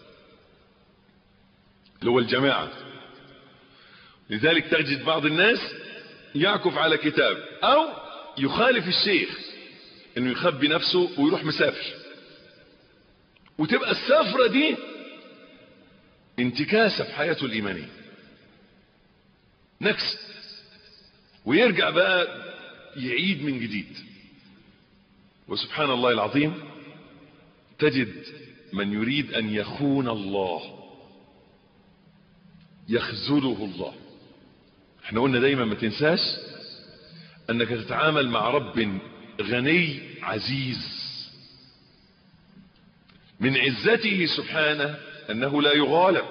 اللي هو الجماعة لذلك تجد بعض الناس يعكف على كتاب أو يخالف الشيخ انه يخبي نفسه ويروح مسافر وتبقى السافرة دي انتكاسة في حياته الإيمانية نكس ويرجع بقى يعيد من جديد وسبحان الله العظيم تجد من يريد أن يخون الله يخذله الله احنا قلنا دايما ما تنساش انك تتعامل مع رب غني عزيز من عزته سبحانه انه لا يغالب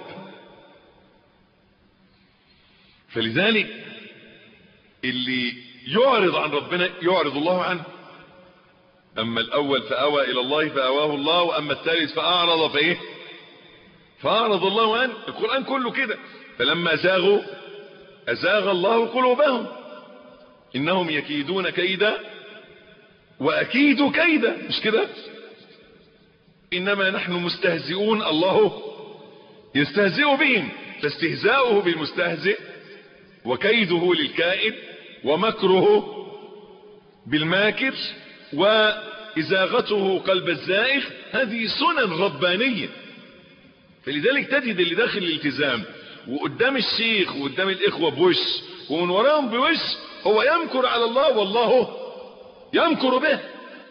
فلذلك اللي يعرض عن ربنا يعرض الله عنه اما الاول فاوى الى الله فاواه الله واما الثالث فاعرض فايه فاعرض الله عنه القرآن كله كده فلما زاغوا ازاغ الله قلوبهم انهم يكيدون كيدا واكيد كيدا مش كده انما نحن مستهزئون الله يستهزئ بهم فاستهزاؤه بالمستهزئ وكيده للكائد ومكره بالماكر وإزاغته قلب الزائغ هذه سنن ربانية فلذلك تجد اللي داخل الالتزام وقدام الشيخ وقدام الإخوة بوش ومن وراهم بوش هو يمكر على الله والله يمكر به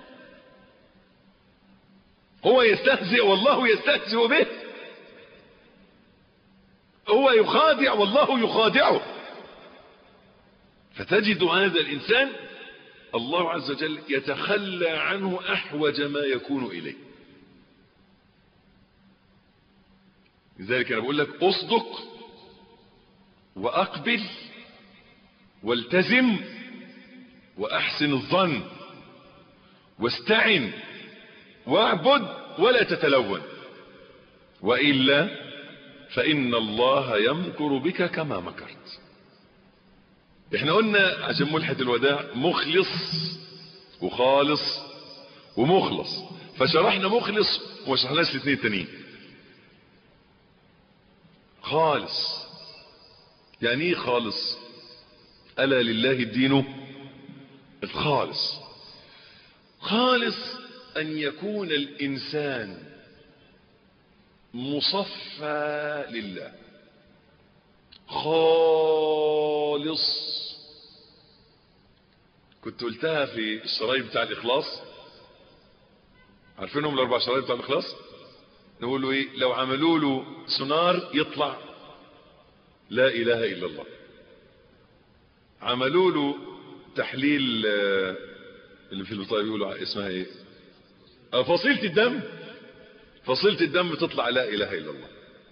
هو يستهزئ والله يستهزئ به هو يخادع والله يخادعه فتجد هذا الإنسان الله عز وجل يتخلى عنه أحوج ما يكون إليه لذلك أنا بقول لك أصدق وأقبل والتزم وأحسن الظن واستعن واعبد ولا تتلون وإلا فإن الله يمكر بك كما مكرت احنا قلنا عشان ملحة الوداع مخلص وخالص ومخلص فشرحنا مخلص وما شرحناش الاثنين التانيين خالص يعني ايه خالص الا لله الدين الخالص خالص ان يكون الانسان مصفى لله خالص كنت قلتها في الشرايط بتاع الاخلاص عارفينهم الاربع شرايط بتاع الاخلاص نقول له ايه لو عملوا له سونار يطلع لا اله الا الله عملوا له تحليل اللي في البطاقه بيقولوا اسمها ايه فصيله الدم فصيله الدم تطلع لا اله الا الله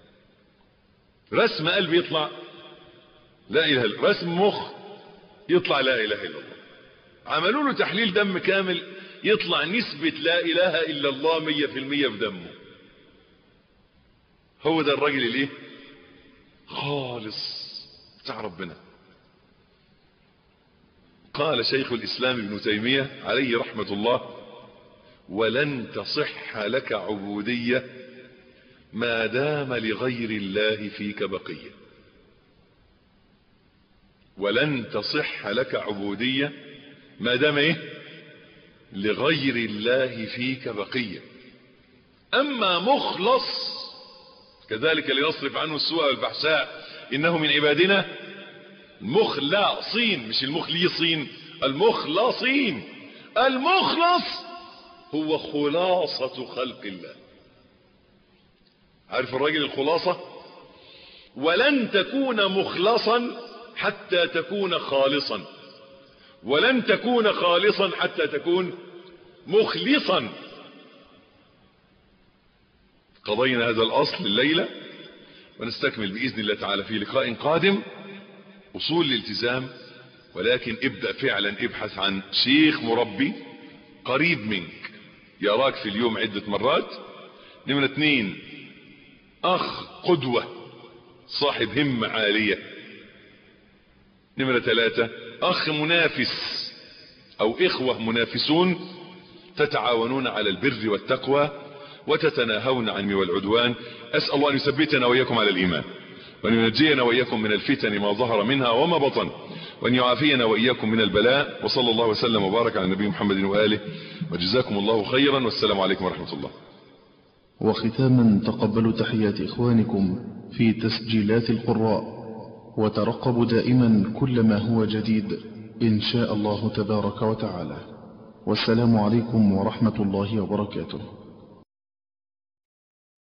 رسم قلب يطلع لا اله الا رسم مخ يطلع لا اله الا الله عملوا له تحليل دم كامل يطلع نسبة لا اله الا الله مية في المية في دمه هو ده الراجل الايه خالص بتاع ربنا قال شيخ الاسلام ابن تيمية عليه رحمة الله ولن تصح لك عبودية ما دام لغير الله فيك بقية ولن تصح لك عبودية ما دام ايه لغير الله فيك بقية اما مخلص كذلك لنصرف عنه السوء والفحشاء انه من عبادنا المخلصين مش المخلصين المخلصين المخلص هو خلاصة خلق الله عارف الراجل الخلاصة ولن تكون مخلصا حتى تكون خالصا ولن تكون خالصا حتى تكون مخلصا قضينا هذا الأصل الليلة ونستكمل بإذن الله تعالى في لقاء قادم أصول الالتزام ولكن ابدأ فعلا ابحث عن شيخ مربي قريب منك يراك في اليوم عدة مرات نمرة اثنين أخ قدوة صاحب همة عالية نمرة ثلاثة أخ منافس أو إخوة منافسون تتعاونون على البر والتقوى وتتناهون عن والعدوان أسأل الله أن يثبتنا وإياكم على الإيمان وأن ينجينا وإياكم من الفتن ما ظهر منها وما بطن وأن يعافينا وإياكم من البلاء وصلى الله وسلم وبارك على النبي محمد وآله وجزاكم الله خيرا والسلام عليكم ورحمة الله وختاما تقبلوا تحيات إخوانكم في تسجيلات القراء وترقبوا دائما كل ما هو جديد إن شاء الله تبارك وتعالى والسلام عليكم ورحمة الله وبركاته